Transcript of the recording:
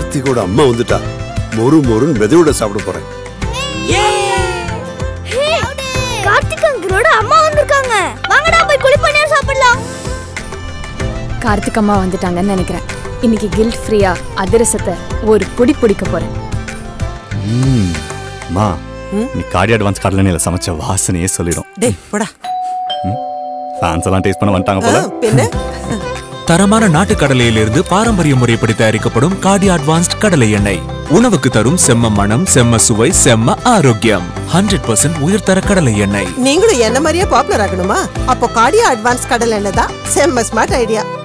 கார்த்திகோட அம்மா வந்துட்டா மொறு மொறுன்னு மெதுவோட சாப்பிட போறேன் கார்த்திக் அங்கிளோட அம்மா வந்திருக்காங்க வாங்கடா போய் குளிப்பணியார் சாப்பிடலாம் கார்த்திக் அம்மா வந்துட்டாங்கன்னு நினைக்கிறேன் இன்னைக்கு கில்ட் ஃப்ரீயா அதிரசத்தை ஒரு பொடி பிடிக்க போறேன் ம் மா நீ காடி அட்வான்ஸ் கடலெண்ணெயில சமைச்ச வாசனையே சொல்லிடும் டேய் போடா ஃபேன்ஸ் எல்லாம் டேஸ்ட் பண்ண வந்துட்டாங்க போல பின்ன தரமான நாட்டு கடலையிலிருந்து பாரம்பரிய முறைப்படி தயாரிக்கப்படும் காடி அட்வான்ஸ்ட் கடலை எண்ணெய் உணவுக்கு தரும் செம்ம மணம் செம்ம சுவை செம்ம ஆரோக்கியம் ஹண்ட்ரட் பர்சன்ட் உயர்தர கடலை எண்ணெய் நீங்களும் என்ன மாதிரியே பாப்புலர் ஆகணுமா அப்போ கார்டியா அட்வான்ஸ் கடல் எண்ணெய் தான் செம்ம ஸ்மார்ட் ஐடியா